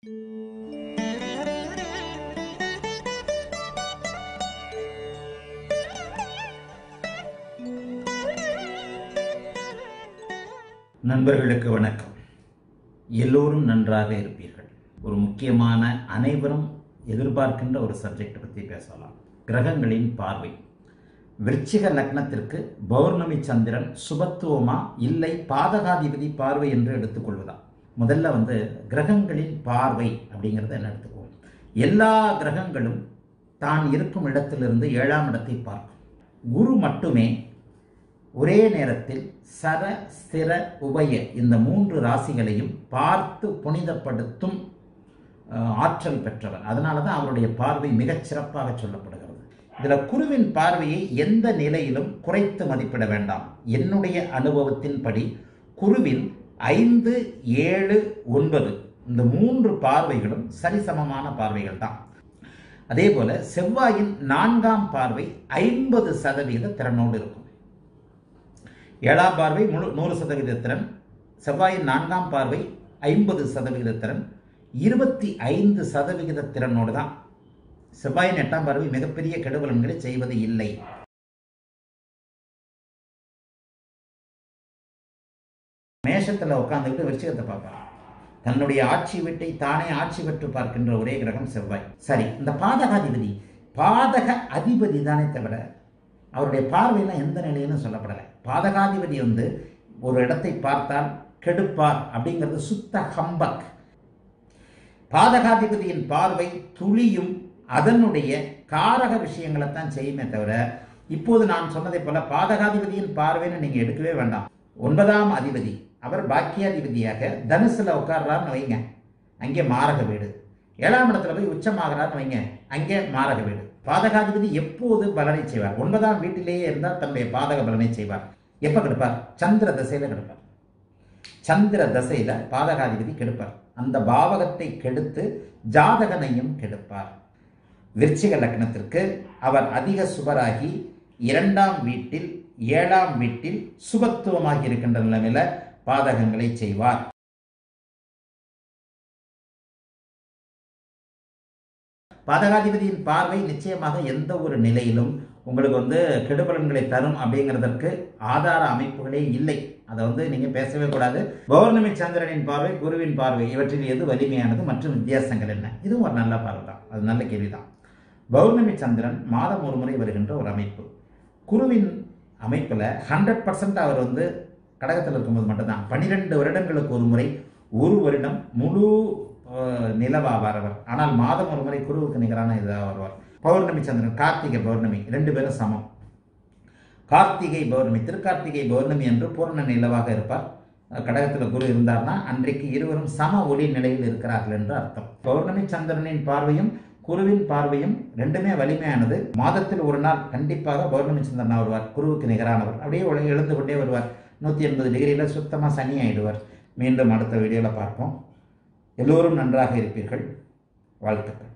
நண்பர்களுக்கு வணக்கம் எல்லோரும் நன்றாக இருப்பீர்கள் ஒரு முக்கியமான அனைவரும் எதிர்பார்க்கின்ற ஒரு சப்ஜெக்ட் பற்றி பேசலாம் கிரகங்களின் பார்வை விருச்சிக லக்னத்திற்கு பௌர்ணமி சந்திரன் சுபத்துவமா இல்லை பாதகாதிபதி பார்வை என்று எடுத்துக்கொள்வதா முதல்ல வந்து கிரகங்களின் பார்வை அப்படிங்கிறத என்ன எடுத்துக்குவோம் எல்லா கிரகங்களும் தான் இருக்கும் இடத்திலிருந்து ஏழாம் இடத்தை பார்க்கும் குரு மட்டுமே ஒரே நேரத்தில் சர ஸ்திர உபய இந்த மூன்று ராசிகளையும் பார்த்து புனிதப்படுத்தும் அஹ், ஆற்றல் பெற்றவர் அதனால தான் அவருடைய பார்வை மிகச் சிறப்பாக சொல்லப்படுகிறது இதில் குருவின் பார்வையை எந்த நிலையிலும் குறைத்து மதிப்பிட வேண்டாம் என்னுடைய அனுபவத்தின்படி குருவின் ஐந்து ஏழு ஒன்பது இந்த மூன்று பார்வைகளும் சரிசமமான பார்வைகள் தான் அதே போல செவ்வாயின் நான்காம் பார்வை ஐம்பது சதவீத திறனோடு இருக்கும் ஏழாம் பார்வை முழு நூறு சதவீத திறன் செவ்வாயின் நான்காம் பார்வை ஐம்பது சதவிகித திறன் இருபத்தி ஐந்து சதவிகித திறனோடு தான் செவ்வாயின் எட்டாம் பார்வை மிகப்பெரிய கெடுபலன்களை செய்வது இல்லை மேஷத்தில் உட்காந்துக்கிட்டு விருச்சிகத்தை பார்ப்பார் தன்னுடைய ஆட்சி வீட்டை தானே ஆட்சி பெற்று பார்க்கின்ற ஒரே கிரகம் செவ்வாய் சரி இந்த பாதகாதிபதி பாதக அதிபதி தானே தவிர அவருடைய பார்வையெல்லாம் எந்த நிலையிலும் சொல்லப்படலை பாதகாதிபதி வந்து ஒரு இடத்தை பார்த்தால் கெடுப்பார் அப்படிங்கிறது சுத்த ஹம்பக் பாதகாதிபதியின் பார்வை துளியும் அதனுடைய காரக விஷயங்களை தான் செய்யுமே தவிர இப்போது நான் சொன்னதை போல பாதகாதிபதியின் பார்வைன்னு நீங்க எடுக்கவே வேண்டாம் ஒன்பதாம் அதிபதி அவர் பாக்கியாதிபதியாக தனுசுல உட்கார்றாருன்னு வைங்க அங்கே மாரக வீடு ஏழாம் இடத்துல போய் உச்சமாகிறார்னு வைங்க அங்கே மாரக வீடு பாதகாதிபதி எப்போது பலனை செய்வார் ஒன்பதாம் வீட்டிலேயே இருந்தால் தன்னுடைய பாதக பலனை செய்வார் எப்ப கெடுப்பார் சந்திர தசையில கெடுப்பார் சந்திர தசையில பாதகாதிபதி கெடுப்பார் அந்த பாவகத்தை கெடுத்து ஜாதகனையும் கெடுப்பார் விருச்சிக லக்னத்திற்கு அவர் அதிக சுபராகி இரண்டாம் வீட்டில் ஏழாம் வீட்டில் சுபத்துவமாகி இருக்கின்ற நிலைமையில பாதகங்களை செய்வார் பாதகாதிபதியின் பார்வை நிச்சயமாக எந்த ஒரு நிலையிலும் உங்களுக்கு வந்து கெடுபலன்களை தரும் அப்படிங்கிறதற்கு ஆதார அமைப்புகளே இல்லை அதை வந்து நீங்க பேசவே கூடாது பௌர்ணமி சந்திரனின் பார்வை குருவின் பார்வை இவற்றில் எது வலிமையானது மற்றும் வித்தியாசங்கள் என்ன இதுவும் ஒரு நல்ல பார்வை தான் அது நல்ல கேள்விதான் பௌர்ணமி சந்திரன் மாதம் ஒரு முறை வருகின்ற ஒரு அமைப்பு குருவின் அமைப்பில் ஹண்ட்ரட் பர்சன்ட் அவர் வந்து கடகத்தில் இருக்கும்போது மட்டும்தான் பன்னிரெண்டு வருடங்களுக்கு ஒரு முறை ஒரு வருடம் முழு அஹ், நிலவாவார் அவர் ஆனால் மாதம் ஒரு முறை குருவுக்கு நிகரான இதாக வருவார் பௌர்ணமி சந்திரன் கார்த்திகை பௌர்ணமி ரெண்டு பேரும் சமம் கார்த்திகை பௌர்ணமி திருக்கார்த்திகை பௌர்ணமி என்று பூர்ண நிலவாக இருப்பார் கடகத்தில் குரு இருந்தார்னா அன்றைக்கு இருவரும் சம ஒளி நிலையில் இருக்கிறார்கள் என்று அர்த்தம் பௌர்ணமி சந்திரனின் பார்வையும் குருவின் பார்வையும் ரெண்டுமே வலிமையானது மாதத்தில் ஒரு நாள் கண்டிப்பாக பௌர்ணமி சந்திரன் வருவார் குருவுக்கு நிகரானவர் அப்படியே உலக எழுந்து கொண்டே வருவார் நூற்றி எண்பது டிகிரியில் சுத்தமாக சனி ஆயிடுவார் மீண்டும் அடுத்த வீடியோவில் பார்ப்போம் எல்லோரும் நன்றாக இருப்பீர்கள் வாழ்த்துக்கள்